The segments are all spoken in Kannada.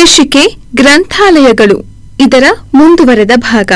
ಶೀರ್ಷಿಕೆ ಗ್ರಂಥಾಲಯಗಳು ಇದರ ಮುಂದುವರೆದ ಭಾಗ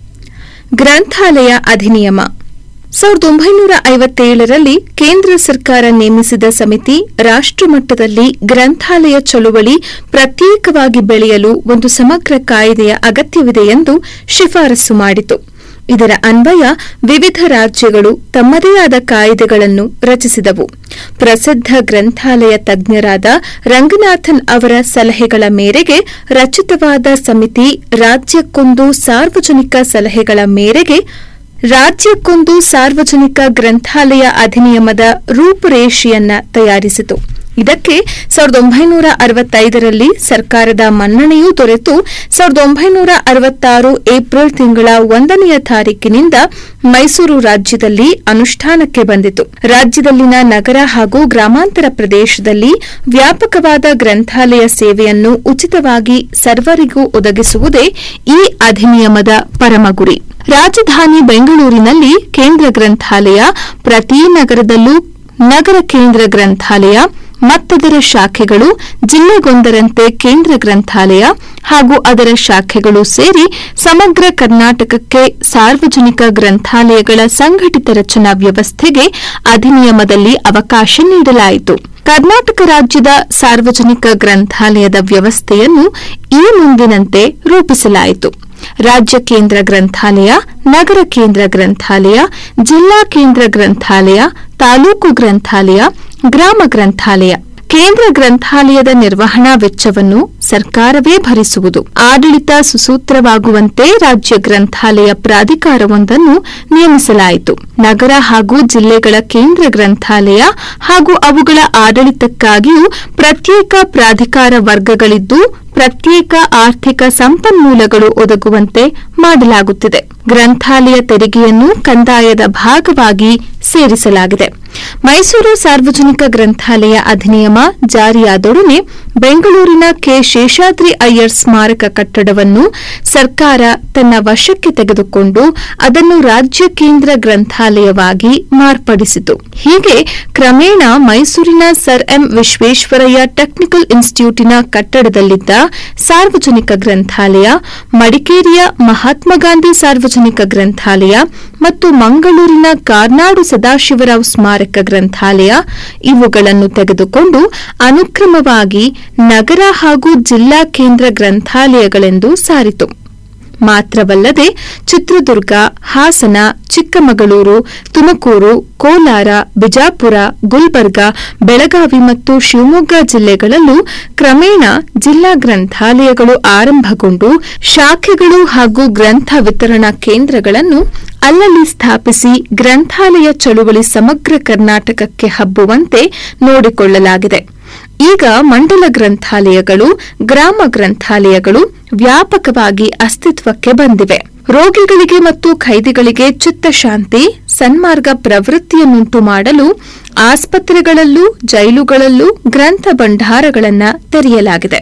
ಗ್ರಂಥಾಲಯ ಅಧಿನಿಯಮ ಸಾವಿರದ ಒಂಬೈನೂರ ಐವತ್ತೇಳರಲ್ಲಿ ಕೇಂದ್ರ ಸರ್ಕಾರ ನೇಮಿಸಿದ ಸಮಿತಿ ರಾಷ್ಟ್ರಮಟ್ಟದಲ್ಲಿ ಗ್ರಂಥಾಲಯ ಚಳುವಳಿ ಪ್ರತ್ಯೇಕವಾಗಿ ಬೆಳೆಯಲು ಒಂದು ಸಮಗ್ರ ಕಾಯ್ದೆಯ ಅಗತ್ಯವಿದೆ ಎಂದು ಶಿಫಾರಸು ಮಾಡಿತು ಇದರ ಅನ್ವಯ ವಿವಿಧ ರಾಜ್ಯಗಳು ತಮ್ಮದೇ ಆದ ಕಾಯ್ದೆಗಳನ್ನು ರಚಿಸಿದವು ಪ್ರಸಿದ್ಧ ಗ್ರಂಥಾಲಯ ತಜ್ಞರಾದ ರಂಗನಾಥನ್ ಅವರ ಸಲಹೆಗಳ ಮೇರೆಗೆ ರಚಿತವಾದ ಸಮಿತಿ ರಾಜ್ಯಕ್ಕೊಂದು ಸಾರ್ವಜನಿಕ ಸಲಹೆಗಳ ಮೇರೆಗೆ ರಾಜ್ಯಕ್ಕೊಂದು ಸಾರ್ವಜನಿಕ ಗ್ರಂಥಾಲಯ ಅಧಿನಿಯಮದ ರೂಪುರೇಷೆಯನ್ನ ತಯಾರಿಸಿತು ಇದಕ್ಕೆ ಸಾವಿರದ ಒಂಬೈನೂರ ಅರವತ್ತೈದರಲ್ಲಿ ಸರ್ಕಾರದ ಮನ್ನಣೆಯೂ ದೊರೆತು ಸಾವಿರದ ಒಂಬೈನೂರ ಅರವತ್ತಾರು ಏಪ್ರಿಲ್ ತಿಂಗಳ ಒಂದನೆಯ ತಾರೀಕಿನಿಂದ ಮೈಸೂರು ರಾಜ್ಯದಲ್ಲಿ ಅನುಷ್ಠಾನಕ್ಕೆ ಬಂದಿತು ರಾಜ್ಯದಲ್ಲಿನ ನಗರ ಹಾಗೂ ಗ್ರಾಮಾಂತರ ಪ್ರದೇಶದಲ್ಲಿ ವ್ಯಾಪಕವಾದ ಗ್ರಂಥಾಲಯ ಸೇವೆಯನ್ನು ಉಚಿತವಾಗಿ ಸರ್ವರಿಗೂ ಒದಗಿಸುವುದೇ ಈ ಅಧಿನಿಯಮದ ಪರಮ ಗುರಿ ರಾಜಧಾನಿ ಬೆಂಗಳೂರಿನಲ್ಲಿ ಕೇಂದ್ರ ಗ್ರಂಥಾಲಯ ಪ್ರತಿ ನಗರದಲ್ಲೂ ನಗರ ಕೇಂದ್ರ ಗ್ರಂಥಾಲಯ ಮತ್ತದರ ಶಾಖೆಗಳು ಜಿಲ್ಲೆಗೊಂದರಂತೆ ಕೇಂದ್ರ ಗ್ರಂಥಾಲಯ ಹಾಗೂ ಅದರ ಶಾಖೆಗಳು ಸೇರಿ ಸಮಗ್ರ ಕರ್ನಾಟಕಕ್ಕೆ ಸಾರ್ವಜನಿಕ ಗ್ರಂಥಾಲಯಗಳ ಸಂಘಟಿತ ರಚನಾ ವ್ಯವಸ್ಥೆಗೆ ಅಧಿನಿಯಮದಲ್ಲಿ ಅವಕಾಶ ನೀಡಲಾಯಿತು ಕರ್ನಾಟಕ ರಾಜ್ಯದ ಸಾರ್ವಜನಿಕ ಗ್ರಂಥಾಲಯದ ವ್ಯವಸ್ಥೆಯನ್ನು ಈ ಮುಂದಿನಂತೆ ರೂಪಿಸಲಾಯಿತು ರಾಜ್ಯ ಕೇಂದ್ರ ಗ್ರಂಥಾಲಯ ನಗರ ಕೇಂದ್ರ ಗ್ರಂಥಾಲಯ ಜಿಲ್ಲಾ ಕೇಂದ್ರ ಗ್ರಂಥಾಲಯ ತಾಲೂಕು ಗ್ರಂಥಾಲಯ ಗ್ರಾಮ ಗ್ರಂಥಾಲಯ ಕೇಂದ್ರ ಗ್ರಂಥಾಲಯದ ನಿರ್ವಹಣಾ ವೆಚ್ಚವನ್ನು ಸರ್ಕಾರವೇ ಭರಿಸುವುದು ಆಡಳಿತ ಸುಸೂತ್ರವಾಗುವಂತೆ ರಾಜ್ಯ ಗ್ರಂಥಾಲಯ ಪ್ರಾಧಿಕಾರವೊಂದನ್ನು ನೇಮಿಸಲಾಯಿತು ನಗರ ಹಾಗೂ ಜಿಲ್ಲೆಗಳ ಕೇಂದ್ರ ಗ್ರಂಥಾಲಯ ಹಾಗೂ ಅವುಗಳ ಆಡಳಿತಕ್ಕಾಗಿಯೂ ಪ್ರತ್ಯೇಕ ಪ್ರಾಧಿಕಾರ ವರ್ಗಗಳಿದ್ದು ಪ್ರತ್ಯೇಕ ಆರ್ಥಿಕ ಸಂಪನ್ಮೂಲಗಳು ಒದಗುವಂತೆ ಮಾಡಲಾಗುತ್ತಿದೆ ಗ್ರಂಥಾಲಯ ತೆರಿಗೆಯನ್ನು ಕಂದಾಯದ ಭಾಗವಾಗಿ ಸೇರಿಸಲಾಗಿದೆ ಮೈಸೂರು ಸಾರ್ವಜನಿಕ ಗ್ರಂಥಾಲಯ ಅಧಿನಿಯಮ ಜಾರಿಯಾದೊಡನೆ ಬೆಂಗಳೂರಿನ ಕೆ ಶೇಷಾದ್ರಿ ಅಯ್ಯರ್ ಸ್ಮಾರಕ ಕಟ್ಟಡವನ್ನು ಸರ್ಕಾರ ತನ್ನ ವಶಕ್ಕೆ ತೆಗೆದುಕೊಂಡು ಅದನ್ನು ರಾಜ್ಯ ಕೇಂದ್ರ ಗ್ರಂಥಾಲಯವಾಗಿ ಮಾರ್ಪಡಿಸಿತು ಹೀಗೆ ಕ್ರಮೇಣ ಮೈಸೂರಿನ ಸರ್ ಎಂ ವಿಶ್ವೇಶ್ವರಯ್ಯ ಟೆಕ್ನಿಕಲ್ ಇನ್ಸ್ಟಿಟ್ಯೂಟಿನ ಕಟ್ಟಡದಲ್ಲಿದ್ದ ಸಾರ್ವಜನಿಕ ಗ್ರಂಥಾಲಯ ಮಡಿಕೇರಿಯ ಮಹಾತ್ಮ ಗಾಂಧಿ ಸಾರ್ವಜನಿಕ ಗ್ರಂಥಾಲಯ ಮತ್ತು ಮಂಗಳೂರಿನ ಕಾರ್ನಾಡು ಸದಾಶಿವರಾವ್ ಸ್ಮಾರಕ ಗ್ರಂಥಾಲಯ ಇವುಗಳನ್ನು ತೆಗೆದುಕೊಂಡು ಅನುಕ್ರಮವಾಗಿ ನಗರ ಹಾಗೂ ಜಿಲ್ಲಾ ಕೇಂದ್ರ ಗ್ರಂಥಾಲಯಗಳೆಂದು ಸಾರಿತು ಮಾತ್ರವಲ್ಲದೆ ಚಿತ್ರದುರ್ಗ ಹಾಸನ ಚಿಕ್ಕಮಗಳೂರು ತುಮಕೂರು ಕೋಲಾರ ಬಿಜಾಪುರ ಗುಲ್ಬರ್ಗ ಬೆಳಗಾವಿ ಮತ್ತು ಶಿವಮೊಗ್ಗ ಜಿಲ್ಲೆಗಳಲ್ಲೂ ಕ್ರಮೇಣ ಜಿಲ್ಲಾ ಗ್ರಂಥಾಲಯಗಳು ಆರಂಭಗೊಂಡು ಶಾಖೆಗಳು ಹಾಗೂ ಗ್ರಂಥ ವಿತರಣಾ ಕೇಂದ್ರಗಳನ್ನು ಅಲ್ಲಲ್ಲಿ ಸ್ಥಾಪಿಸಿ ಗ್ರಂಥಾಲಯ ಚಳುವಳಿ ಸಮಗ್ರ ಕರ್ನಾಟಕಕ್ಕೆ ಹಬ್ಬುವಂತೆ ನೋಡಿಕೊಳ್ಳಲಾಗಿದೆ ಈಗ ಮಂಡಲ ಗ್ರಂಥಾಲಯಗಳು ಗ್ರಾಮ ಗ್ರಂಥಾಲಯಗಳು ವ್ಯಾಪಕವಾಗಿ ಅಸ್ತಿತ್ವಕ್ಕೆ ಬಂದಿವೆ ರೋಗಿಗಳಿಗೆ ಮತ್ತು ಖೈದಿಗಳಿಗೆ ಚಿತ್ತಶಾಂತಿ ಸನ್ಮಾರ್ಗ ಪ್ರವೃತ್ತಿಯನ್ನುಂಟು ಮಾಡಲು ಆಸ್ಪತ್ರೆಗಳಲ್ಲೂ ಜೈಲುಗಳಲ್ಲೂ ಗ್ರಂಥ ಭಂಡಾರಗಳನ್ನು ತೆರೆಯಲಾಗಿದೆ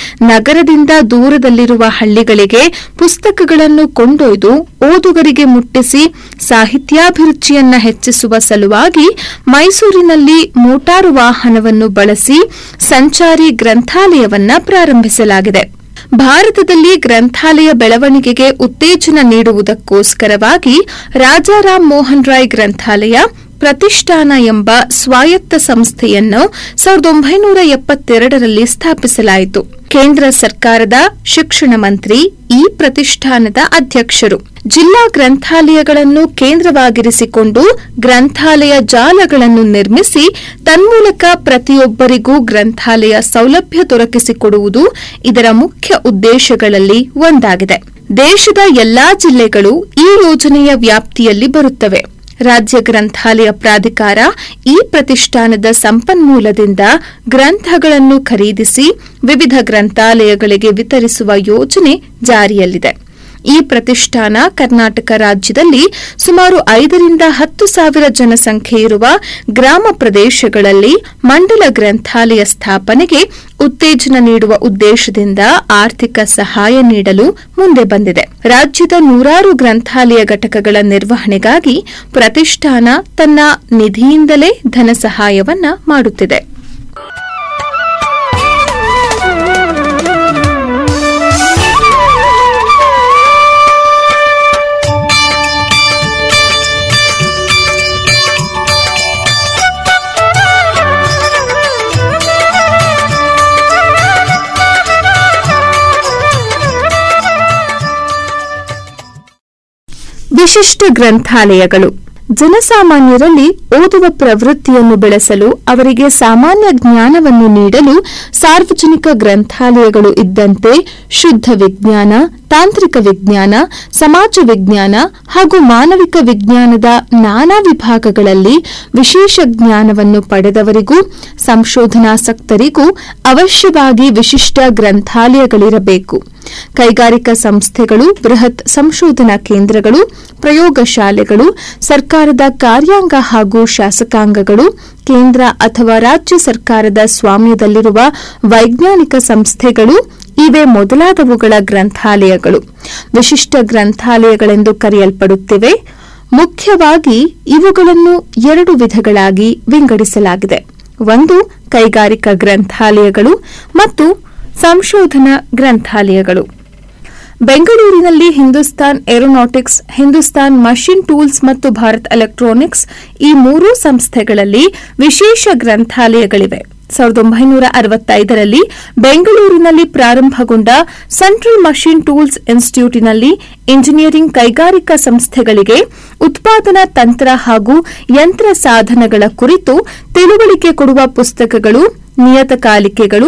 ನಗರದಿಂದ ದೂರದಲ್ಲಿರುವ ಹಳ್ಳಿಗಳಿಗೆ ಪುಸ್ತಕಗಳನ್ನು ಕೊಂಡೊಯ್ದು ಓದುಗರಿಗೆ ಮುಟ್ಟಿಸಿ ಸಾಹಿತ್ಯಾಭಿರುಚಿಯನ್ನ ಹೆಚ್ಚಿಸುವ ಸಲುವಾಗಿ ಮೈಸೂರಿನಲ್ಲಿ ಮೋಟಾರು ವಾಹನವನ್ನು ಬಳಸಿ ಸಂಚಾರಿ ಗ್ರಂಥಾಲಯವನ್ನ ಪ್ರಾರಂಭಿಸಲಾಗಿದೆ ಭಾರತದಲ್ಲಿ ಗ್ರಂಥಾಲಯ ಬೆಳವಣಿಗೆಗೆ ಉತ್ತೇಜನ ನೀಡುವುದಕ್ಕೋಸ್ಕರವಾಗಿ ರಾಜಾರಾಮ್ ಮೋಹನ್ ರಾಯ್ ಗ್ರಂಥಾಲಯ ಪ್ರತಿಷ್ಠಾನ ಎಂಬ ಸ್ವಾಯತ್ತ ಸಂಸ್ಥೆಯನ್ನು ಸಾವಿರದ ಒಂಬೈನೂರ ಎಪ್ಪತ್ತೆರಡರಲ್ಲಿ ಸ್ಥಾಪಿಸಲಾಯಿತು ಕೇಂದ್ರ ಸರ್ಕಾರದ ಶಿಕ್ಷಣ ಮಂತ್ರಿ ಈ ಪ್ರತಿಷ್ಠಾನದ ಅಧ್ಯಕ್ಷರು ಜಿಲ್ಲಾ ಗ್ರಂಥಾಲಯಗಳನ್ನು ಕೇಂದ್ರವಾಗಿರಿಸಿಕೊಂಡು ಗ್ರಂಥಾಲಯ ಜಾಲಗಳನ್ನು ನಿರ್ಮಿಸಿ ತನ್ಮೂಲಕ ಪ್ರತಿಯೊಬ್ಬರಿಗೂ ಗ್ರಂಥಾಲಯ ಸೌಲಭ್ಯ ದೊರಕಿಸಿಕೊಡುವುದು ಇದರ ಮುಖ್ಯ ಉದ್ದೇಶಗಳಲ್ಲಿ ಒಂದಾಗಿದೆ ದೇಶದ ಎಲ್ಲಾ ಜಿಲ್ಲೆಗಳು ಈ ಯೋಜನೆಯ ವ್ಯಾಪ್ತಿಯಲ್ಲಿ ಬರುತ್ತವೆ ರಾಜ್ಯ ಗ್ರಂಥಾಲಯ ಪ್ರಾಧಿಕಾರ ಈ ಪ್ರತಿಷ್ಠಾನದ ಸಂಪನ್ಮೂಲದಿಂದ ಗ್ರಂಥಗಳನ್ನು ಖರೀದಿಸಿ ವಿವಿಧ ಗ್ರಂಥಾಲಯಗಳಿಗೆ ವಿತರಿಸುವ ಯೋಜನೆ ಜಾರಿಯಲ್ಲಿದೆ ಈ ಪ್ರತಿಷ್ಠಾನ ಕರ್ನಾಟಕ ರಾಜ್ಯದಲ್ಲಿ ಸುಮಾರು ಐದರಿಂದ ಹತ್ತು ಸಾವಿರ ಜನಸಂಖ್ಯೆ ಇರುವ ಗ್ರಾಮ ಪ್ರದೇಶಗಳಲ್ಲಿ ಮಂಡಲ ಗ್ರಂಥಾಲಯ ಸ್ಥಾಪನೆಗೆ ಉತ್ತೇಜನ ನೀಡುವ ಉದ್ದೇಶದಿಂದ ಆರ್ಥಿಕ ಸಹಾಯ ನೀಡಲು ಮುಂದೆ ಬಂದಿದೆ ರಾಜ್ಯದ ನೂರಾರು ಗ್ರಂಥಾಲಯ ಘಟಕಗಳ ನಿರ್ವಹಣೆಗಾಗಿ ಪ್ರತಿಷ್ಠಾನ ತನ್ನ ನಿಧಿಯಿಂದಲೇ ಧನ ಸಹಾಯವನ್ನ ಮಾಡುತ್ತಿದೆ ವಿಶಿಷ್ಟ ಗ್ರಂಥಾಲಯಗಳು ಜನಸಾಮಾನ್ಯರಲ್ಲಿ ಓದುವ ಪ್ರವೃತ್ತಿಯನ್ನು ಬೆಳೆಸಲು ಅವರಿಗೆ ಸಾಮಾನ್ಯ ಜ್ಞಾನವನ್ನು ನೀಡಲು ಸಾರ್ವಜನಿಕ ಗ್ರಂಥಾಲಯಗಳು ಇದ್ದಂತೆ ಶುದ್ಧ ವಿಜ್ಞಾನ ತಾಂತ್ರಿಕ ವಿಜ್ಞಾನ ಸಮಾಜ ವಿಜ್ಞಾನ ಹಾಗೂ ಮಾನವಿಕ ವಿಜ್ಞಾನದ ನಾನಾ ವಿಭಾಗಗಳಲ್ಲಿ ವಿಶೇಷ ಜ್ಞಾನವನ್ನು ಪಡೆದವರಿಗೂ ಸಂಶೋಧನಾಸಕ್ತರಿಗೂ ಅವಶ್ಯವಾಗಿ ವಿಶಿಷ್ಟ ಗ್ರಂಥಾಲಯಗಳಿರಬೇಕು ಕೈಗಾರಿಕಾ ಸಂಸ್ಥೆಗಳು ಬೃಹತ್ ಸಂಶೋಧನಾ ಕೇಂದ್ರಗಳು ಪ್ರಯೋಗಶಾಲೆಗಳು ಸರ್ಕಾರದ ಕಾರ್ಯಾಂಗ ಹಾಗೂ ಶಾಸಕಾಂಗಗಳು ಕೇಂದ್ರ ಅಥವಾ ರಾಜ್ಯ ಸರ್ಕಾರದ ಸ್ವಾಮ್ಯದಲ್ಲಿರುವ ವೈಜ್ಞಾನಿಕ ಸಂಸ್ಥೆಗಳು ಇವೆ ಮೊದಲಾದವುಗಳ ಗ್ರಂಥಾಲಯಗಳು ವಿಶಿಷ್ಟ ಗ್ರಂಥಾಲಯಗಳೆಂದು ಕರೆಯಲ್ಪಡುತ್ತಿವೆ ಮುಖ್ಯವಾಗಿ ಇವುಗಳನ್ನು ಎರಡು ವಿಧಗಳಾಗಿ ವಿಂಗಡಿಸಲಾಗಿದೆ ಒಂದು ಕೈಗಾರಿಕಾ ಗ್ರಂಥಾಲಯಗಳು ಮತ್ತು ಸಂಶೋಧನಾ ಗ್ರಂಥಾಲಯಗಳು ಬೆಂಗಳೂರಿನಲ್ಲಿ Hindustan aeronautics Hindustan machine tools ಮತ್ತು ಭಾರತ್ ಎಲೆಕ್ಟ್ರಾನಿಕ್ಸ್ ಈ ಮೂರೂ ಸಂಸ್ಥೆಗಳಲ್ಲಿ ವಿಶೇಷ ಗ್ರಂಥಾಲಯಗಳಿವೆ ಸಾವಿರದ ಒಂಬೈನೂರ ಅರವತ್ತೈದರಲ್ಲಿ ಬೆಂಗಳೂರಿನಲ್ಲಿ ಪ್ರಾರಂಭಗೊಂಡ ಸೆಂಟ್ರಲ್ ಮಷಿನ್ ಟೂಲ್ಸ್ ಇನ್ಸ್ಟಿಟ್ಯೂಟಿನಲ್ಲಿ ಇಂಜಿನಿಯರಿಂಗ್ ಕೈಗಾರಿಕಾ ಸಂಸ್ಥೆಗಳಿಗೆ ಉತ್ಪಾದನಾ ತಂತ್ರ ಹಾಗೂ ಯಂತ್ರ ಸಾಧನಗಳ ಕುರಿತು ತಿಳುವಳಿಕೆ ಕೊಡುವ ಪುಸ್ತಕಗಳು ನಿಯತಕಾಲಿಕೆಗಳು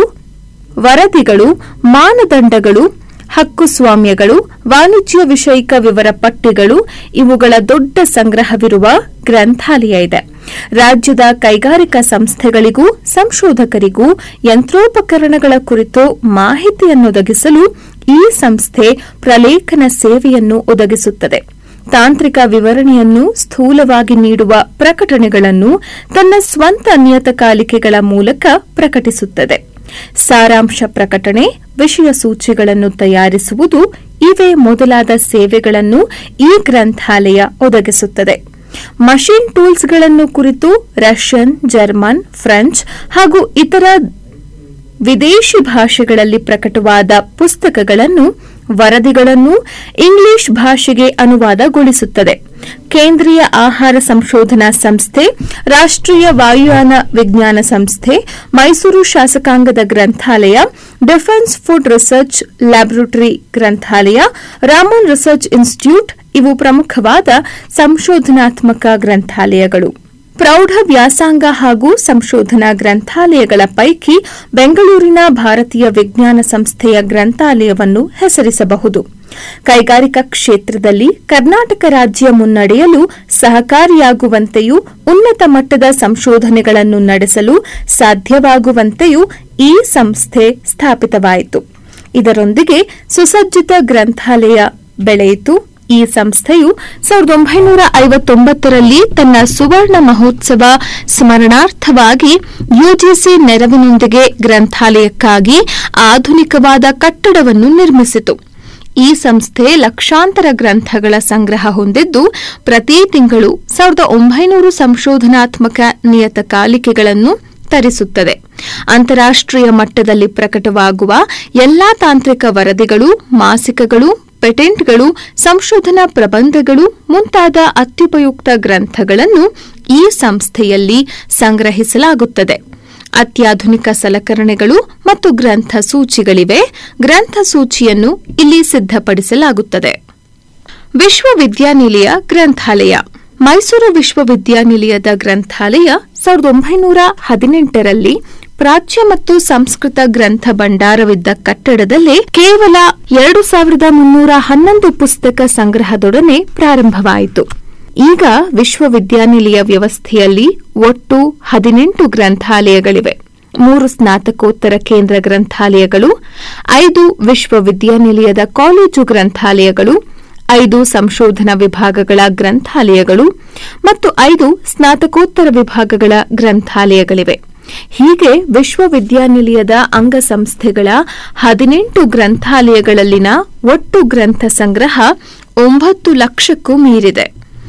ವರದಿಗಳು ಮಾನದಂಡಗಳು ಹಕ್ಕುಸ್ವಾಮ್ಯಗಳು ವಾಣಿಜ್ಯ ವಿಷಯಿಕ ವಿವರ ಪಟ್ಟಿಗಳು ಇವುಗಳ ದೊಡ್ಡ ಸಂಗ್ರಹವಿರುವ ಗ್ರಂಥಾಲಯ ಇದೆ ರಾಜ್ಯದ ಕೈಗಾರಿಕಾ ಸಂಸ್ಥೆಗಳಿಗೂ ಸಂಶೋಧಕರಿಗೂ ಯಂತ್ರೋಪಕರಣಗಳ ಕುರಿತು ಮಾಹಿತಿಯನ್ನೊದಗಿಸಲು ಈ ಸಂಸ್ಥೆ ಪ್ರಲೇಖನ ಸೇವೆಯನ್ನು ಒದಗಿಸುತ್ತದೆ ತಾಂತ್ರಿಕ ವಿವರಣೆಯನ್ನು ಸ್ಥೂಲವಾಗಿ ನೀಡುವ ಪ್ರಕಟಣೆಗಳನ್ನು ತನ್ನ ಸ್ವಂತ ನಿಯತಕಾಲಿಕೆಗಳ ಮೂಲಕ ಪ್ರಕಟಿಸುತ್ತದೆ ಸಾರಾಂಶ ಪ್ರಕಟಣೆ ವಿಷಯ ಸೂಚಿಗಳನ್ನು ತಯಾರಿಸುವುದು ಇವೇ ಮೊದಲಾದ ಸೇವೆಗಳನ್ನು ಈ ಗ್ರಂಥಾಲಯ ಒದಗಿಸುತ್ತದೆ ಮಷಿನ್ ಟೂಲ್ಸ್ಗಳನ್ನು ಕುರಿತು ರಷ್ಯನ್ ಜರ್ಮನ್ ಫ್ರೆಂಚ್ ಹಾಗೂ ಇತರ ವಿದೇಶಿ ಭಾಷೆಗಳಲ್ಲಿ ಪ್ರಕಟವಾದ ಪುಸ್ತಕಗಳನ್ನು ವರದಿಗಳನ್ನು ಇಂಗ್ಲಿಷ್ ಭಾಷೆಗೆ ಅನುವಾದಗೊಳಿಸುತ್ತದೆ ಕೇಂದ್ರೀಯ ಆಹಾರ ಸಂಶೋಧನಾ ಸಂಸ್ಥೆ ರಾಷ್ಟ್ರೀಯ ವಾಯುಯಾನ ವಿಜ್ಞಾನ ಸಂಸ್ಥೆ ಮೈಸೂರು ಶಾಸಕಾಂಗದ ಗ್ರಂಥಾಲಯ ಡಿಫೆನ್ಸ್ ಫುಡ್ ರಿಸರ್ಚ್ ಲ್ಯಾಬೊರೇಟರಿ ಗ್ರಂಥಾಲಯ ರಾಮನ್ ರಿಸರ್ಚ್ ಇನ್ಸ್ಟಿಟ್ಯೂಟ್ ಇವು ಪ್ರಮುಖವಾದ ಸಂಶೋಧನಾತ್ಮಕ ಗ್ರಂಥಾಲಯಗಳು ಪ್ರೌಢ ವ್ಯಾಸಂಗ ಹಾಗೂ ಸಂಶೋಧನಾ ಗ್ರಂಥಾಲಯಗಳ ಪೈಕಿ ಬೆಂಗಳೂರಿನ ಭಾರತೀಯ ವಿಜ್ಞಾನ ಸಂಸ್ಥೆಯ ಗ್ರಂಥಾಲಯವನ್ನು ಹೆಸರಿಸಬಹುದು ಕೈಗಾರಿಕಾ ಕ್ಷೇತ್ರದಲ್ಲಿ ಕರ್ನಾಟಕ ರಾಜ್ಯ ಮುನ್ನಡೆಯಲು ಸಹಕಾರಿಯಾಗುವಂತೆಯೂ ಉನ್ನತ ಮಟ್ಟದ ಸಂಶೋಧನೆಗಳನ್ನು ನಡೆಸಲು ಸಾಧ್ಯವಾಗುವಂತೆಯೂ ಈ ಸಂಸ್ಥೆ ಸ್ಥಾಪಿತವಾಯಿತು ಇದರೊಂದಿಗೆ ಸುಸಜ್ಜಿತ ಗ್ರಂಥಾಲಯ ಬೆಳೆಯಿತು ಈ ಸಂಸ್ಥೆಯು ಸಾವಿರದ ಒಂಬೈನೂರ ಐವತ್ತೊಂಬತ್ತರಲ್ಲಿ ತನ್ನ ಸುವರ್ಣ ಮಹೋತ್ಸವ ಸ್ಮರಣಾರ್ಥವಾಗಿ ಯುಜಿಸಿ ನೆರವಿನೊಂದಿಗೆ ಗ್ರಂಥಾಲಯಕ್ಕಾಗಿ ಆಧುನಿಕವಾದ ಕಟ್ಟಡವನ್ನು ನಿರ್ಮಿಸಿತು ಈ ಸಂಸ್ಥೆ ಲಕ್ಷಾಂತರ ಗ್ರಂಥಗಳ ಸಂಗ್ರಹ ಹೊಂದಿದ್ದು ಪ್ರತಿ ತಿಂಗಳು ಸಾವಿರದ ಒಂಬೈನೂರು ಸಂಶೋಧನಾತ್ಮಕ ನಿಯತಕಾಲಿಕೆಗಳನ್ನು ತರಿಸುತ್ತದೆ ಅಂತಾರಾಷ್ಟ್ರೀಯ ಮಟ್ಟದಲ್ಲಿ ಪ್ರಕಟವಾಗುವ ಎಲ್ಲಾ ತಾಂತ್ರಿಕ ವರದಿಗಳು ಮಾಸಿಕಗಳು ಪೇಟೆಂಟ್ಗಳು ಸಂಶೋಧನಾ ಪ್ರಬಂಧಗಳು ಮುಂತಾದ ಅತ್ಯುಪಯುಕ್ತ ಗ್ರಂಥಗಳನ್ನು ಈ ಸಂಸ್ಥೆಯಲ್ಲಿ ಸಂಗ್ರಹಿಸಲಾಗುತ್ತದೆ ಅತ್ಯಾಧುನಿಕ ಸಲಕರಣೆಗಳು ಮತ್ತು ಗ್ರಂಥ ಸೂಚಿಗಳಿವೆ ಗ್ರಂಥ ಸೂಚಿಯನ್ನು ಇಲ್ಲಿ ಸಿದ್ಧಪಡಿಸಲಾಗುತ್ತದೆ ವಿಶ್ವವಿದ್ಯಾನಿಲಯ ಗ್ರಂಥಾಲಯ ಮೈಸೂರು ವಿಶ್ವವಿದ್ಯಾನಿಲಯದ ಗ್ರಂಥಾಲಯ ಸಾವಿರದ ಒಂಬೈನೂರ ಹದಿನೆಂಟರಲ್ಲಿ ಪ್ರಾಚ್ಯ ಮತ್ತು ಸಂಸ್ಕೃತ ಗ್ರಂಥ ಭಂಡಾರವಿದ್ದ ಕಟ್ಟಡದಲ್ಲೇ ಕೇವಲ ಎರಡು ಸಾವಿರದ ಮುನ್ನೂರ ಹನ್ನೊಂದು ಪುಸ್ತಕ ಸಂಗ್ರಹದೊಡನೆ ಪ್ರಾರಂಭವಾಯಿತು ಈಗ ವಿಶ್ವವಿದ್ಯಾನಿಲಯ ವ್ಯವಸ್ಥೆಯಲ್ಲಿ ಒಟ್ಟು ಹದಿನೆಂಟು ಗ್ರಂಥಾಲಯಗಳಿವೆ ಮೂರು ಸ್ನಾತಕೋತ್ತರ ಕೇಂದ್ರ ಗ್ರಂಥಾಲಯಗಳು ಐದು ವಿಶ್ವವಿದ್ಯಾನಿಲಯದ ಕಾಲೇಜು ಗ್ರಂಥಾಲಯಗಳು ಐದು ಸಂಶೋಧನಾ ವಿಭಾಗಗಳ ಗ್ರಂಥಾಲಯಗಳು ಮತ್ತು ಐದು ಸ್ನಾತಕೋತ್ತರ ವಿಭಾಗಗಳ ಗ್ರಂಥಾಲಯಗಳಿವೆ ಹೀಗೆ ವಿಶ್ವವಿದ್ಯಾನಿಲಯದ ಅಂಗಸಂಸ್ಥೆಗಳ ಹದಿನೆಂಟು ಗ್ರಂಥಾಲಯಗಳಲ್ಲಿನ ಒಟ್ಟು ಗ್ರಂಥ ಸಂಗ್ರಹ ಒಂಬತ್ತು ಲಕ್ಷಕ್ಕೂ ಮೀರಿದೆ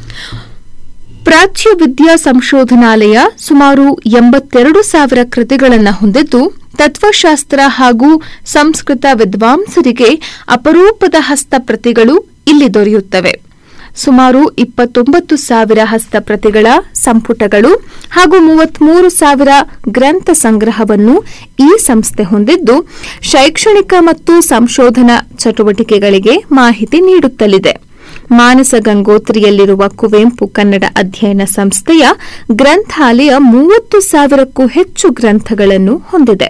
ಪ್ರಾಚ್ಯ ವಿದ್ಯಾ ಸಂಶೋಧನಾಲಯ ಸುಮಾರು ಎಂಬತ್ತೆರಡು ಸಾವಿರ ಕೃತಿಗಳನ್ನು ಹೊಂದಿದ್ದು ತತ್ವಶಾಸ್ತ್ರ ಹಾಗೂ ಸಂಸ್ಕೃತ ವಿದ್ವಾಂಸರಿಗೆ ಅಪರೂಪದ ಹಸ್ತಪ್ರತಿಗಳು ಇಲ್ಲಿ ದೊರೆಯುತ್ತವೆ ಸುಮಾರು ಇಪ್ಪತ್ತೊಂಬತ್ತು ಸಾವಿರ ಹಸ್ತಪ್ರತಿಗಳ ಸಂಪುಟಗಳು ಹಾಗೂ ಮೂವತ್ಮೂರು ಸಾವಿರ ಗ್ರಂಥ ಸಂಗ್ರಹವನ್ನು ಈ ಸಂಸ್ಥೆ ಹೊಂದಿದ್ದು ಶೈಕ್ಷಣಿಕ ಮತ್ತು ಸಂಶೋಧನಾ ಚಟುವಟಿಕೆಗಳಿಗೆ ಮಾಹಿತಿ ನೀಡುತ್ತಲಿದೆ ಮಾನಸ ಗಂಗೋತ್ರಿಯಲ್ಲಿರುವ ಕುವೆಂಪು ಕನ್ನಡ ಅಧ್ಯಯನ ಸಂಸ್ಥೆಯ ಗ್ರಂಥಾಲಯ ಮೂವತ್ತು ಸಾವಿರಕ್ಕೂ ಹೆಚ್ಚು ಗ್ರಂಥಗಳನ್ನು ಹೊಂದಿದೆ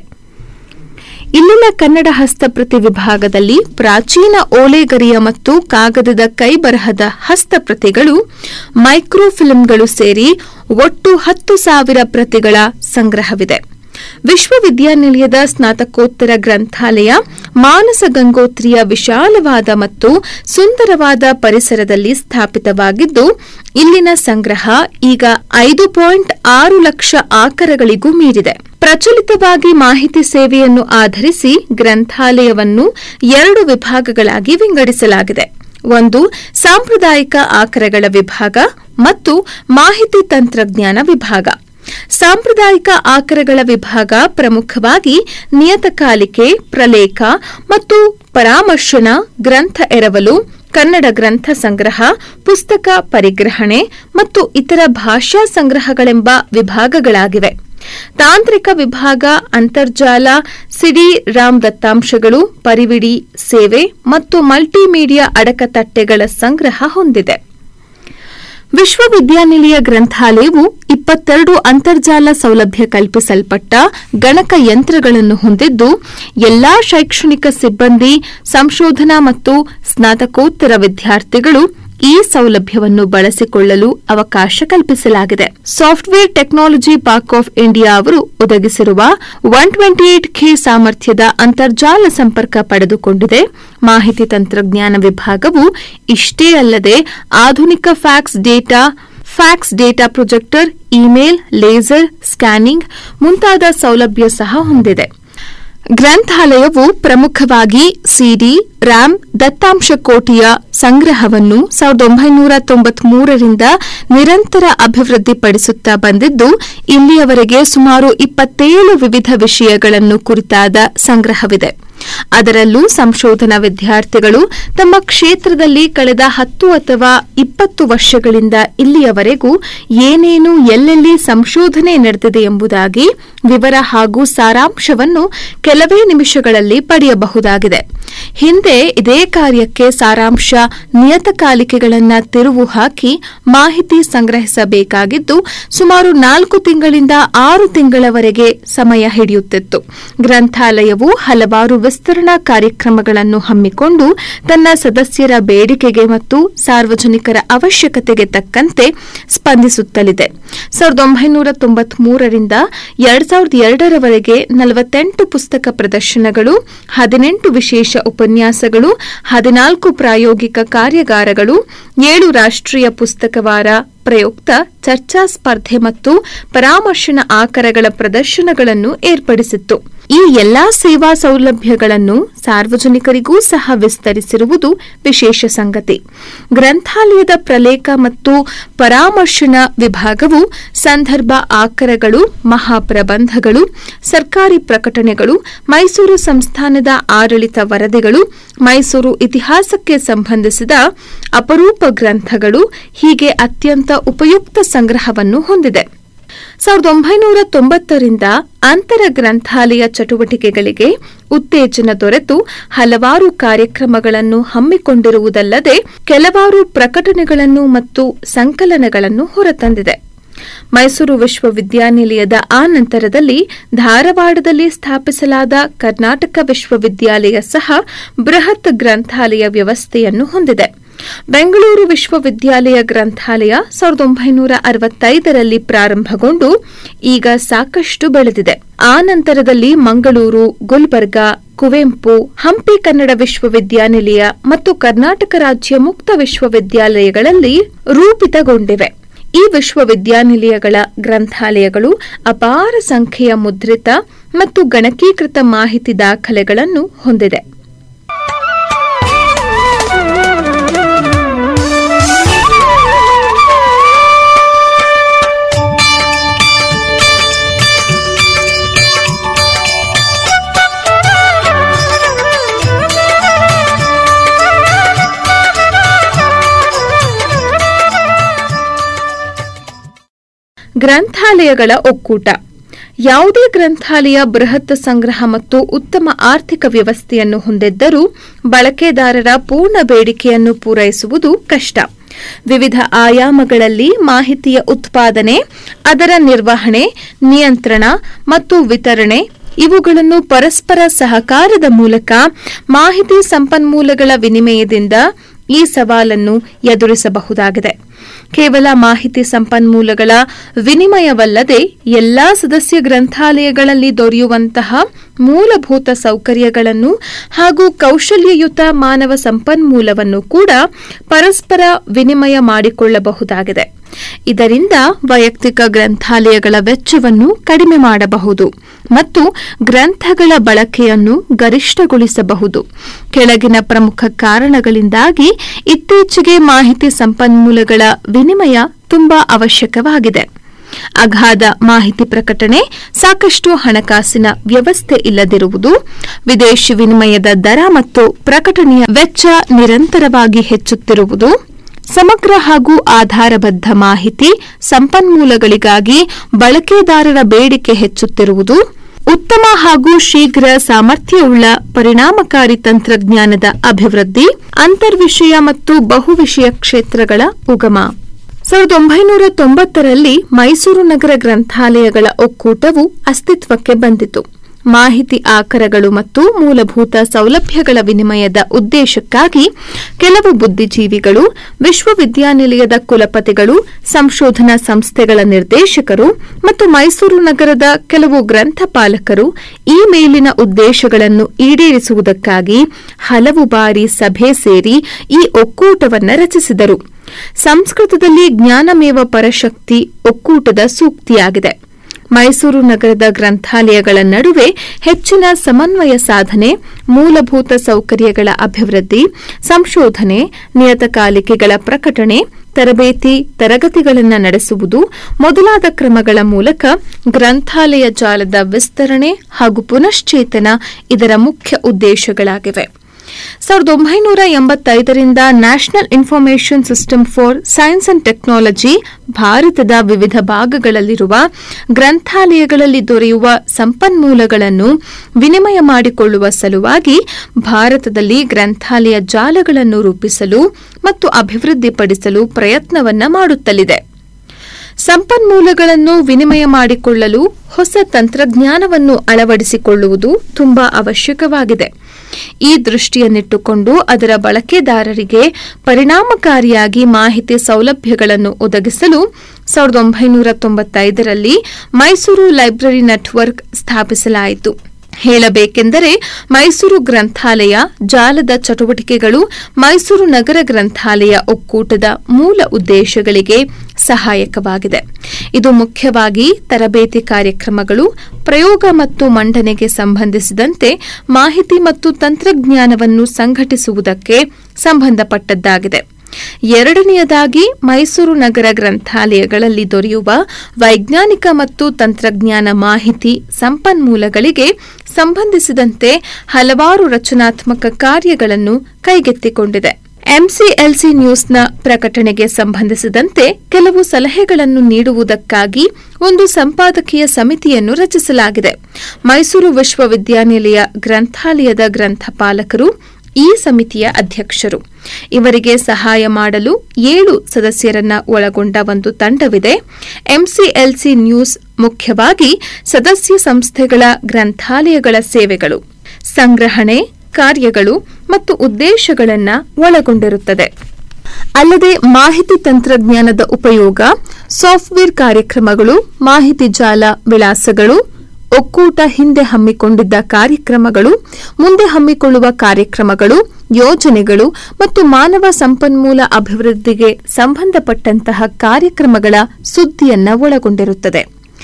ಇಲ್ಲಿನ ಕನ್ನಡ ಹಸ್ತಪ್ರತಿ ವಿಭಾಗದಲ್ಲಿ ಪ್ರಾಚೀನ ಓಲೆಗರಿಯ ಮತ್ತು ಕಾಗದದ ಕೈಬರಹದ ಹಸ್ತಪ್ರತಿಗಳು ಮೈಕ್ರೋಫಿಲ್ಮ್ಗಳು ಸೇರಿ ಒಟ್ಟು ಹತ್ತು ಸಾವಿರ ಪ್ರತಿಗಳ ಸಂಗ್ರಹವಿದೆ ವಿಶ್ವವಿದ್ಯಾನಿಲಯದ ಸ್ನಾತಕೋತ್ತರ ಗ್ರಂಥಾಲಯ ಮಾನಸ ಗಂಗೋತ್ರಿಯ ವಿಶಾಲವಾದ ಮತ್ತು ಸುಂದರವಾದ ಪರಿಸರದಲ್ಲಿ ಸ್ಥಾಪಿತವಾಗಿದ್ದು ಇಲ್ಲಿನ ಸಂಗ್ರಹ ಈಗ ಐದು ಪಾಯಿಂಟ್ ಆರು ಲಕ್ಷ ಆಕರಗಳಿಗೂ ಮೀರಿದೆ ಪ್ರಚಲಿತವಾಗಿ ಮಾಹಿತಿ ಸೇವೆಯನ್ನು ಆಧರಿಸಿ ಗ್ರಂಥಾಲಯವನ್ನು ಎರಡು ವಿಭಾಗಗಳಾಗಿ ವಿಂಗಡಿಸಲಾಗಿದೆ ಒಂದು ಸಾಂಪ್ರದಾಯಿಕ ಆಕರಗಳ ವಿಭಾಗ ಮತ್ತು ಮಾಹಿತಿ ತಂತ್ರಜ್ಞಾನ ವಿಭಾಗ ಸಾಂಪ್ರದಾಯಿಕ ಆಕರಗಳ ವಿಭಾಗ ಪ್ರಮುಖವಾಗಿ ನಿಯತಕಾಲಿಕೆ ಪ್ರಲೇಖ ಮತ್ತು ಪರಾಮರ್ಶನ ಗ್ರಂಥ ಎರವಲು ಕನ್ನಡ ಗ್ರಂಥ ಸಂಗ್ರಹ ಪುಸ್ತಕ ಪರಿಗ್ರಹಣೆ ಮತ್ತು ಇತರ ಭಾಷಾ ಸಂಗ್ರಹಗಳೆಂಬ ವಿಭಾಗಗಳಾಗಿವೆ ತಾಂತ್ರಿಕ ವಿಭಾಗ ಅಂತರ್ಜಾಲ ಸಿಡಿ ರಾಮ್ ದತ್ತಾಂಶಗಳು ಪರಿವಿಡಿ ಸೇವೆ ಮತ್ತು ಮಲ್ಟಿಮೀಡಿಯಾ ಅಡಕತಟ್ಟೆಗಳ ಸಂಗ್ರಹ ಹೊಂದಿದೆ ವಿಶ್ವವಿದ್ಯಾನಿಲಯ ಗ್ರಂಥಾಲಯವು ಇಪ್ಪತ್ತೆರಡು ಅಂತರ್ಜಾಲ ಸೌಲಭ್ಯ ಕಲ್ಪಿಸಲ್ಪಟ್ಟ ಗಣಕ ಯಂತ್ರಗಳನ್ನು ಹೊಂದಿದ್ದು ಎಲ್ಲಾ ಶೈಕ್ಷಣಿಕ ಸಿಬ್ಬಂದಿ ಸಂಶೋಧನಾ ಮತ್ತು ಸ್ನಾತಕೋತ್ತರ ವಿದ್ಯಾರ್ಥಿಗಳು ಈ ಸೌಲಭ್ಯವನ್ನು ಬಳಸಿಕೊಳ್ಳಲು ಅವಕಾಶ ಕಲ್ಪಿಸಲಾಗಿದೆ software technology park of India ಅವರು ಒದಗಿಸಿರುವ ಒನ್ ಟ್ವೆಂಟಿ ಏಟ್ ಖಿ ಸಾಮರ್ಥ್ಯದ ಅಂತರ್ಜಾಲ ಸಂಪರ್ಕ ಪಡೆದುಕೊಂಡಿದೆ ಮಾಹಿತಿ ತಂತ್ರಜ್ಞಾನ ವಿಭಾಗವು ಇಷ್ಟೇ ಅಲ್ಲದೆ ಆಧುನಿಕ fax data fax data projector email laser scanning ಮುಂತಾದ ಸೌಲಭ್ಯ ಸಹ ಹೊಂದಿದೆ ಗ್ರಂಥಾಲಯವು ಪ್ರಮುಖವಾಗಿ ಸಿಡಿ ರ್ಯಾಮ್ ದತ್ತಾಂಶ ಕೋಟಿಯ ಸಂಗ್ರಹವನ್ನು ಸಾವಿರದ ಒಂಬೈನೂರ ತೊಂಬತ್ಮೂರರಿಂದ ನಿರಂತರ ಅಭಿವೃದ್ಧಿಪಡಿಸುತ್ತಾ ಬಂದಿದ್ದು ಇಲ್ಲಿಯವರೆಗೆ ಸುಮಾರು ಇಪ್ಪತ್ತೇಳು ವಿವಿಧ ವಿಷಯಗಳನ್ನು ಕುರಿತಾದ ಸಂಗ್ರಹವಿದೆ ಅದರಲ್ಲೂ ಸಂಶೋಧನಾ ವಿದ್ಯಾರ್ಥಿಗಳು ತಮ್ಮ ಕ್ಷೇತ್ರದಲ್ಲಿ ಕಳೆದ ಹತ್ತು ಅಥವಾ ಇಪ್ಪತ್ತು ವರ್ಷಗಳಿಂದ ಇಲ್ಲಿಯವರೆಗೂ ಏನೇನು ಎಲ್ಲೆಲ್ಲಿ ಸಂಶೋಧನೆ ನಡೆದಿದೆ ಎಂಬುದಾಗಿ ವಿವರ ಹಾಗೂ ಸಾರಾಂಶವನ್ನು ಕೆಲವೇ ನಿಮಿಷಗಳಲ್ಲಿ ಪಡೆಯಬಹುದಾಗಿದೆ ಹಿಂದೆ ಇದೇ ಕಾರ್ಯಕ್ಕೆ ಸಾರಾಂಶ ನಿಯತಕಾಲಿಕೆಗಳನ್ನು ತಿರುವು ಹಾಕಿ ಮಾಹಿತಿ ಸಂಗ್ರಹಿಸಬೇಕಾಗಿದ್ದು ಸುಮಾರು ನಾಲ್ಕು ತಿಂಗಳಿಂದ ಆರು ತಿಂಗಳವರೆಗೆ ಸಮಯ ಹಿಡಿಯುತ್ತಿತ್ತು ಗ್ರಂಥಾಲಯವು ಹಲವಾರು ವಿಸ್ತರಣಾ ಕಾರ್ಯಕ್ರಮಗಳನ್ನು ಹಮ್ಮಿಕೊಂಡು ತನ್ನ ಸದಸ್ಯರ ಬೇಡಿಕೆಗೆ ಮತ್ತು ಸಾರ್ವಜನಿಕರ ಅವಶ್ಯಕತೆಗೆ ತಕ್ಕಂತೆ ಸ್ಪಂದಿಸುತ್ತಲಿದೆ ಸಾವಿರದ ಒಂಬೈನೂರ ತೊಂಬತ್ಮೂರರಿಂದ ಎರಡ್ ಸಾವಿರದ ಎರಡರವರೆಗೆ ನಲವತ್ತೆಂಟು ಪುಸ್ತಕ ಪ್ರದರ್ಶನಗಳು ಹದಿನೆಂಟು ವಿಶೇಷ ಉಪನ್ಯಾಸಗಳು ಹದಿನಾಲ್ಕು ಪ್ರಾಯೋಗಿಕ ಕಾರ್ಯಾಗಾರಗಳು ಏಳು ರಾಷ್ಟ್ರೀಯ ಪುಸ್ತಕ ವಾರ ಪ್ರಯುಕ್ತ ಚರ್ಚಾ ಸ್ಪರ್ಧೆ ಮತ್ತು ಪರಾಮರ್ಶನ ಆಕರಗಳ ಪ್ರದರ್ಶನಗಳನ್ನು ಏರ್ಪಡಿಸಿತ್ತು ಈ ಎಲ್ಲಾ ಸೇವಾ ಸೌಲಭ್ಯಗಳನ್ನು ಸಾರ್ವಜನಿಕರಿಗೂ ಸಹ ವಿಸ್ತರಿಸಿರುವುದು ವಿಶೇಷ ಸಂಗತಿ ಗ್ರಂಥಾಲಯದ ಪ್ರಲೇಖ ಮತ್ತು ಪರಾಮರ್ಶನ ವಿಭಾಗವು ಸಂದರ್ಭ ಆಕರಗಳು ಮಹಾಪ್ರಬಂಧಗಳು ಸರ್ಕಾರಿ ಪ್ರಕಟಣೆಗಳು ಮೈಸೂರು ಸಂಸ್ಥಾನದ ಆಡಳಿತ ವರದಿಗಳು ಮೈಸೂರು ಇತಿಹಾಸಕ್ಕೆ ಸಂಬಂಧಿಸಿದ ಅಪರೂಪ ಗ್ರಂಥಗಳು ಹೀಗೆ ಅತ್ಯಂತ ಉಪಯುಕ್ತ ಸಂಗ್ರಹವನ್ನು ಹೊಂದಿದೆ ಸಾವಿರದ ಒಂಬೈನೂರ ತೊಂಬತ್ತರಿಂದ ಅಂತರ ಗ್ರಂಥಾಲಯ ಚಟುವಟಿಕೆಗಳಿಗೆ ಉತ್ತೇಜನ ದೊರೆತು ಹಲವಾರು ಕಾರ್ಯಕ್ರಮಗಳನ್ನು ಹಮ್ಮಿಕೊಂಡಿರುವುದಲ್ಲದೆ ಕೆಲವಾರು ಪ್ರಕಟಣೆಗಳನ್ನು ಮತ್ತು ಸಂಕಲನಗಳನ್ನು ಹೊರತಂದಿದೆ ಮೈಸೂರು ವಿಶ್ವವಿದ್ಯಾನಿಲಯದ ಆ ನಂತರದಲ್ಲಿ ಧಾರವಾಡದಲ್ಲಿ ಸ್ಥಾಪಿಸಲಾದ ಕರ್ನಾಟಕ ವಿಶ್ವವಿದ್ಯಾಲಯ ಸಹ ಬೃಹತ್ ಗ್ರಂಥಾಲಯ ವ್ಯವಸ್ಥೆಯನ್ನು ಹೊಂದಿದೆ ಬೆಂಗಳೂರು ವಿಶ್ವವಿದ್ಯಾಲಯ ಗ್ರಂಥಾಲಯ ಸಾವಿರದ ಒಂಬೈನೂರ ಅರವತ್ತೈದರಲ್ಲಿ ಪ್ರಾರಂಭಗೊಂಡು ಈಗ ಸಾಕಷ್ಟು ಬೆಳೆದಿದೆ ಆ ನಂತರದಲ್ಲಿ ಮಂಗಳೂರು ಗುಲ್ಬರ್ಗಾ ಕುವೆಂಪು ಹಂಪಿ ಕನ್ನಡ ವಿಶ್ವವಿದ್ಯಾನಿಲಯ ಮತ್ತು ಕರ್ನಾಟಕ ರಾಜ್ಯ ಮುಕ್ತ ವಿಶ್ವವಿದ್ಯಾಲಯಗಳಲ್ಲಿ ರೂಪಿತಗೊಂಡಿವೆ ಈ ವಿಶ್ವವಿದ್ಯಾನಿಲಯಗಳ ಗ್ರಂಥಾಲಯಗಳು ಅಪಾರ ಸಂಖ್ಯೆಯ ಮುದ್ರಿತ ಮತ್ತು ಗಣಕೀಕೃತ ಮಾಹಿತಿ ದಾಖಲೆಗಳನ್ನು ಹೊಂದಿದೆ ಗ್ರಂಥಾಲಯಗಳ ಒಕ್ಕೂಟ ಯಾವುದೇ ಗ್ರಂಥಾಲಯ ಬೃಹತ್ ಸಂಗ್ರಹ ಮತ್ತು ಉತ್ತಮ ಆರ್ಥಿಕ ವ್ಯವಸ್ಥೆಯನ್ನು ಹೊಂದಿದ್ದರೂ ಬಳಕೆದಾರರ ಪೂರ್ಣ ಬೇಡಿಕೆಯನ್ನು ಪೂರೈಸುವುದು ಕಷ್ಟ ವಿವಿಧ ಆಯಾಮಗಳಲ್ಲಿ ಮಾಹಿತಿಯ ಉತ್ಪಾದನೆ ಅದರ ನಿರ್ವಹಣೆ ನಿಯಂತ್ರಣ ಮತ್ತು ವಿತರಣೆ ಇವುಗಳನ್ನು ಪರಸ್ಪರ ಸಹಕಾರದ ಮೂಲಕ ಮಾಹಿತಿ ಸಂಪನ್ಮೂಲಗಳ ವಿನಿಮಯದಿಂದ ಈ ಸವಾಲನ್ನು ಎದುರಿಸಬಹುದಾಗಿದೆ ಕೇವಲ ಮಾಹಿತಿ ಸಂಪನ್ಮೂಲಗಳ ವಿನಿಮಯವಲ್ಲದೆ ಎಲ್ಲಾ ಸದಸ್ಯ ಗ್ರಂಥಾಲಯಗಳಲ್ಲಿ ದೊರೆಯುವಂತಹ ಮೂಲಭೂತ ಸೌಕರ್ಯಗಳನ್ನು ಹಾಗೂ ಕೌಶಲ್ಯಯುತ ಮಾನವ ಸಂಪನ್ಮೂಲವನ್ನು ಕೂಡ ಪರಸ್ಪರ ವಿನಿಮಯ ಮಾಡಿಕೊಳ್ಳಬಹುದಾಗಿದೆ ಇದರಿಂದ ವೈಯಕ್ತಿಕ ಗ್ರಂಥಾಲಯಗಳ ವೆಚ್ಚವನ್ನು ಕಡಿಮೆ ಮಾಡಬಹುದು ಮತ್ತು ಗ್ರಂಥಗಳ ಬಳಕೆಯನ್ನು ಗರಿಷ್ಠಗೊಳಿಸಬಹುದು ಕೆಳಗಿನ ಪ್ರಮುಖ ಕಾರಣಗಳಿಂದಾಗಿ ಇತ್ತೀಚೆಗೆ ಮಾಹಿತಿ ಸಂಪನ್ಮೂಲಗಳ ವಿನಿಮಯ ತುಂಬಾ ಅವಶ್ಯಕವಾಗಿದೆ ಅಗಾಧ ಮಾಹಿತಿ ಪ್ರಕಟಣೆ ಸಾಕಷ್ಟು ಹಣಕಾಸಿನ ವ್ಯವಸ್ಥೆ ಇಲ್ಲದಿರುವುದು ವಿದೇಶಿ ವಿನಿಮಯದ ದರ ಮತ್ತು ಪ್ರಕಟಣೆಯ ವೆಚ್ಚ ನಿರಂತರವಾಗಿ ಹೆಚ್ಚುತ್ತಿರುವುದು ಸಮಗ್ರ ಹಾಗೂ ಆಧಾರಬದ್ಧ ಮಾಹಿತಿ ಸಂಪನ್ಮೂಲಗಳಿಗಾಗಿ ಬಳಕೆದಾರರ ಬೇಡಿಕೆ ಹೆಚ್ಚುತ್ತಿರುವುದು ಉತ್ತಮ ಹಾಗೂ ಶೀಘ್ರ ಸಾಮರ್ಥ್ಯವುಳ್ಳ ಪರಿಣಾಮಕಾರಿ ತಂತ್ರಜ್ಞಾನದ ಅಭಿವೃದ್ಧಿ ಅಂತರ್ವಿಷಯ ಮತ್ತು ಬಹುವಿಷಯ ಕ್ಷೇತ್ರಗಳ ಉಗಮ ಸಾವಿರದ ಒಂಬೈನೂರ ತೊಂಬತ್ತರಲ್ಲಿ ಮೈಸೂರು ನಗರ ಗ್ರಂಥಾಲಯಗಳ ಒಕ್ಕೂಟವು ಅಸ್ತಿತ್ವಕ್ಕೆ ಬಂದಿತು ಮಾಹಿತಿ ಆಕರಗಳು ಮತ್ತು ಮೂಲಭೂತ ಸೌಲಭ್ಯಗಳ ವಿನಿಮಯದ ಉದ್ದೇಶಕ್ಕಾಗಿ ಕೆಲವು ಬುದ್ಧಿಜೀವಿಗಳು ವಿಶ್ವವಿದ್ಯಾನಿಲಯದ ಕುಲಪತಿಗಳು ಸಂಶೋಧನಾ ಸಂಸ್ಥೆಗಳ ನಿರ್ದೇಶಕರು ಮತ್ತು ಮೈಸೂರು ನಗರದ ಕೆಲವು ಗ್ರಂಥಪಾಲಕರು ಈ ಮೇಲಿನ ಉದ್ದೇಶಗಳನ್ನು ಈಡೇರಿಸುವುದಕ್ಕಾಗಿ ಹಲವು ಬಾರಿ ಸಭೆ ಸೇರಿ ಈ ಒಕ್ಕೂಟವನ್ನು ರಚಿಸಿದರು ಸಂಸ್ಕೃತದಲ್ಲಿ ಜ್ಞಾನಮೇವ ಪರಶಕ್ತಿ ಒಕ್ಕೂಟದ ಸೂಕ್ತಿಯಾಗಿದೆ ಮೈಸೂರು ನಗರದ ಗ್ರಂಥಾಲಯಗಳ ನಡುವೆ ಹೆಚ್ಚಿನ ಸಮನ್ವಯ ಸಾಧನೆ ಮೂಲಭೂತ ಸೌಕರ್ಯಗಳ ಅಭಿವೃದ್ಧಿ ಸಂಶೋಧನೆ ನಿಯತಕಾಲಿಕೆಗಳ ಪ್ರಕಟಣೆ ತರಬೇತಿ ತರಗತಿಗಳನ್ನು ನಡೆಸುವುದು ಮೊದಲಾದ ಕ್ರಮಗಳ ಮೂಲಕ ಗ್ರಂಥಾಲಯ ಜಾಲದ ವಿಸ್ತರಣೆ ಹಾಗೂ ಪುನಶ್ಚೇತನ ಇದರ ಮುಖ್ಯ ಉದ್ದೇಶಗಳಾಗಿವೆ ಸಾವಿರದ ಒಂಬೈನೂರ ಎಂಬತ್ತೈದರಿಂದ national information system for science and technology ಭಾರತದ ವಿವಿಧ ಭಾಗಗಳಲ್ಲಿರುವ ಗ್ರಂಥಾಲಯಗಳಲ್ಲಿ ದೊರೆಯುವ ಸಂಪನ್ಮೂಲಗಳನ್ನು ವಿನಿಮಯ ಮಾಡಿಕೊಳ್ಳುವ ಸಲುವಾಗಿ ಭಾರತದಲ್ಲಿ ಗ್ರಂಥಾಲಯ ಜಾಲಗಳನ್ನು ರೂಪಿಸಲು ಮತ್ತು ಅಭಿವೃದ್ಧಿಪಡಿಸಲು ಪ್ರಯತ್ನವನ್ನ ಮಾಡುತ್ತಲಿದೆ ಸಂಪನ್ಮೂಲಗಳನ್ನು ವಿನಿಮಯ ಮಾಡಿಕೊಳ್ಳಲು ಹೊಸ ತಂತ್ರಜ್ಞಾನವನ್ನು ಅಳವಡಿಸಿಕೊಳ್ಳುವುದು ತುಂಬಾ ಅವಶ್ಯಕವಾಗಿದೆ ಈ ದೃಷ್ಟಿಯನ್ನಿಟ್ಟುಕೊಂಡು ಅದರ ಬಳಕೆದಾರರಿಗೆ ಪರಿಣಾಮಕಾರಿಯಾಗಿ ಮಾಹಿತಿ ಸೌಲಭ್ಯಗಳನ್ನು ಒದಗಿಸಲು ಸಾವಿರದ ಒಂಬೈನೂರ ತೊಂಬತ್ತೈದರಲ್ಲಿ ಮೈಸೂರು ಲೈಬ್ರರಿ ನೆಟ್ವರ್ಕ್ ಸ್ಥಾಪಿಸಲಾಯಿತು ಹೇಳಬೇಕೆಂದರೆ ಮೈಸೂರು ಗ್ರಂಥಾಲಯ ಜಾಲದ ಚಟುವಟಿಕೆಗಳು ಮೈಸೂರು ನಗರ ಗ್ರಂಥಾಲಯ ಒಕ್ಕೂಟದ ಮೂಲ ಉದ್ದೇಶಗಳಿಗೆ ಸಹಾಯಕವಾಗಿದೆ ಇದು ಮುಖ್ಯವಾಗಿ ತರಬೇತಿ ಕಾರ್ಯಕ್ರಮಗಳು ಪ್ರಯೋಗ ಮತ್ತು ಮಂಡನೆಗೆ ಸಂಬಂಧಿಸಿದಂತೆ ಮಾಹಿತಿ ಮತ್ತು ತಂತ್ರಜ್ಞಾನವನ್ನು ಸಂಘಟಿಸುವುದಕ್ಕೆ ಸಂಬಂಧಪಟ್ಟದ್ದಾಗಿದೆ ಎರಡನೆಯದಾಗಿ ಮೈಸೂರು ನಗರ ಗ್ರಂಥಾಲಯಗಳಲ್ಲಿ ದೊರೆಯುವ ವೈಜ್ಞಾನಿಕ ಮತ್ತು ತಂತ್ರಜ್ಞಾನ ಮಾಹಿತಿ ಸಂಪನ್ಮೂಲಗಳಿಗೆ ಸಂಬಂಧಿಸಿದಂತೆ ಹಲವಾರು ರಚನಾತ್ಮಕ ಕಾರ್ಯಗಳನ್ನು ಕೈಗೆತ್ತಿಕೊಂಡಿದೆ ಎಂಸಿಎಲ್ಸಿ ನ್ಯೂಸ್ನ ಪ್ರಕಟಣೆಗೆ ಸಂಬಂಧಿಸಿದಂತೆ ಕೆಲವು ಸಲಹೆಗಳನ್ನು ನೀಡುವುದಕ್ಕಾಗಿ ಒಂದು ಸಂಪಾದಕೀಯ ಸಮಿತಿಯನ್ನು ರಚಿಸಲಾಗಿದೆ ಮೈಸೂರು ವಿಶ್ವವಿದ್ಯಾನಿಲಯ ಗ್ರಂಥಾಲಯದ ಗ್ರಂಥಪಾಲಕರು ಈ ಸಮಿತಿಯ ಅಧ್ಯಕ್ಷರು ಇವರಿಗೆ ಸಹಾಯ ಮಾಡಲು ಏಳು ಸದಸ್ಯರನ್ನ ಒಳಗೊಂಡ ಒಂದು ತಂಡವಿದೆ ಎಂಸಿಎಲ್ಸಿ ನ್ಯೂಸ್ ಮುಖ್ಯವಾಗಿ ಸದಸ್ಯ ಸಂಸ್ಥೆಗಳ ಗ್ರಂಥಾಲಯಗಳ ಸೇವೆಗಳು ಸಂಗ್ರಹಣೆ ಕಾರ್ಯಗಳು ಮತ್ತು ಉದ್ದೇಶಗಳನ್ನು ಒಳಗೊಂಡಿರುತ್ತದೆ ಅಲ್ಲದೆ ಮಾಹಿತಿ ತಂತ್ರಜ್ಞಾನದ ಉಪಯೋಗ ಸಾಫ್ಟ್ವೇರ್ ಕಾರ್ಯಕ್ರಮಗಳು ಮಾಹಿತಿ ಜಾಲ ವಿಳಾಸಗಳು ಒಕ್ಕೂಟ ಹಿಂದೆ ಹಮ್ಮಿಕೊಂಡಿದ್ದ ಕಾರ್ಯಕ್ರಮಗಳು ಮುಂದೆ ಹಮ್ಮಿಕೊಳ್ಳುವ ಕಾರ್ಯಕ್ರಮಗಳು ಯೋಜನೆಗಳು ಮತ್ತು ಮಾನವ ಸಂಪನ್ಮೂಲ ಅಭಿವೃದ್ಧಿಗೆ ಸಂಬಂಧಪಟ್ಟಂತಹ ಕಾರ್ಯಕ್ರಮಗಳ ಸುದ್ದಿಯನ್ನ ಒಳಗೊಂಡಿರುತ್ತದೆ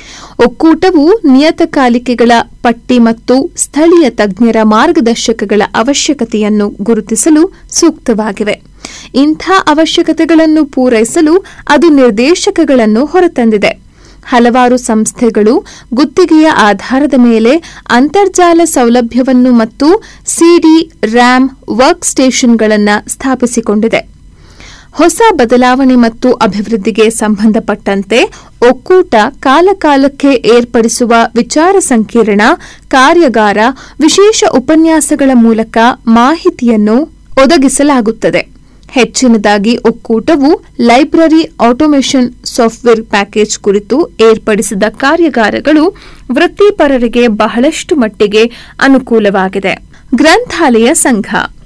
ಒಕ್ಕೂಟವು ನಿಯತಕಾಲಿಕೆಗಳ ಪಟ್ಟಿ ಮತ್ತು ಸ್ಥಳೀಯ ತಜ್ಞರ ಮಾರ್ಗದರ್ಶಕಗಳ ಅವಶ್ಯಕತೆಯನ್ನು ಗುರುತಿಸಲು ಸೂಕ್ತವಾಗಿವೆ ಇಂಥ ಅವಶ್ಯಕತೆಗಳನ್ನು ಪೂರೈಸಲು ಅದು ನಿರ್ದೇಶಕಗಳನ್ನು ಹೊರತಂದಿದೆ ಹಲವಾರು ಸಂಸ್ಥೆಗಳು ಗುತ್ತಿಗೆಯ ಆಧಾರದ ಮೇಲೆ ಅಂತರ್ಜಾಲ ಸೌಲಭ್ಯವನ್ನು ಮತ್ತು ಸಿಡಿ ರ್ಯಾಮ್ ವರ್ಕ್ ಸ್ಟೇಷನ್ಗಳನ್ನು ಸ್ಥಾಪಿಸಿಕೊಂಡಿದೆ ಹೊಸ ಬದಲಾವಣೆ ಮತ್ತು ಅಭಿವೃದ್ಧಿಗೆ ಸಂಬಂಧಪಟ್ಟಂತೆ ಒಕ್ಕೂಟ ಕಾಲಕಾಲಕ್ಕೆ ಏರ್ಪಡಿಸುವ ವಿಚಾರ ಸಂಕಿರಣ ಕಾರ್ಯಾಗಾರ ವಿಶೇಷ ಉಪನ್ಯಾಸಗಳ ಮೂಲಕ ಮಾಹಿತಿಯನ್ನು ಒದಗಿಸಲಾಗುತ್ತದೆ ಹೆಚ್ಚಿನದಾಗಿ ಒಕ್ಕೂಟವು ಲೈಬ್ರರಿ ಆಟೋಮೇಷನ್ ಸಾಫ್ಟ್ವೇರ್ ಪ್ಯಾಕೇಜ್ ಕುರಿತು ಏರ್ಪಡಿಸಿದ ಕಾರ್ಯಾಗಾರಗಳು ವೃತ್ತಿಪರರಿಗೆ ಬಹಳಷ್ಟು ಮಟ್ಟಿಗೆ ಅನುಕೂಲವಾಗಿದೆ ಗ್ರಂಥಾಲಯ ಸಂಘ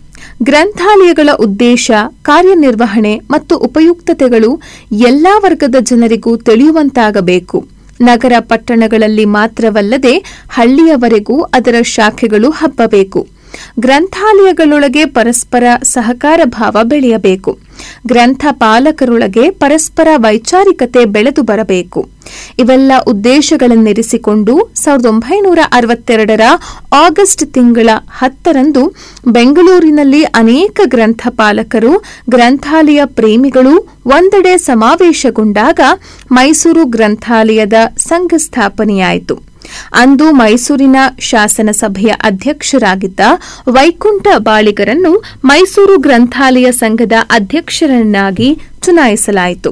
ಗ್ರಂಥಾಲಯಗಳ ಉದ್ದೇಶ ಕಾರ್ಯನಿರ್ವಹಣೆ ಮತ್ತು ಉಪಯುಕ್ತತೆಗಳು ಎಲ್ಲಾ ವರ್ಗದ ಜನರಿಗೂ ತಿಳಿಯುವಂತಾಗಬೇಕು ನಗರ ಪಟ್ಟಣಗಳಲ್ಲಿ ಮಾತ್ರವಲ್ಲದೆ ಹಳ್ಳಿಯವರೆಗೂ ಅದರ ಶಾಖೆಗಳು ಹಬ್ಬಬೇಕು ಗ್ರಂಥಾಲಯಗಳೊಳಗೆ ಪರಸ್ಪರ ಸಹಕಾರ ಭಾವ ಬೆಳೆಯಬೇಕು ಗ್ರಂಥ ಪಾಲಕರೊಳಗೆ ಪರಸ್ಪರ ವೈಚಾರಿಕತೆ ಬೆಳೆದು ಬರಬೇಕು ಇವೆಲ್ಲ ಉದ್ದೇಶಗಳನ್ನಿರಿಸಿಕೊಂಡು ಸಾವಿರದ ಒಂಬೈನೂರ ಅರವತ್ತೆರಡರ ಆಗಸ್ಟ್ ತಿಂಗಳ ಹತ್ತರಂದು ಬೆಂಗಳೂರಿನಲ್ಲಿ ಅನೇಕ ಗ್ರಂಥಪಾಲಕರು ಗ್ರಂಥಾಲಯ ಪ್ರೇಮಿಗಳು ಒಂದೆಡೆ ಸಮಾವೇಶಗೊಂಡಾಗ ಮೈಸೂರು ಗ್ರಂಥಾಲಯದ ಸಂಘ ಸ್ಥಾಪನೆಯಾಯಿತು ಅಂದು ಮೈಸೂರಿನ ಶಾಸನ ಸಭೆಯ ಅಧ್ಯಕ್ಷರಾಗಿದ್ದ ವೈಕುಂಠ ಬಾಳಿಗರನ್ನು ಮೈಸೂರು ಗ್ರಂಥಾಲಯ ಸಂಘದ ಅಧ್ಯಕ್ಷರನ್ನಾಗಿ ಚುನಾಯಿಸಲಾಯಿತು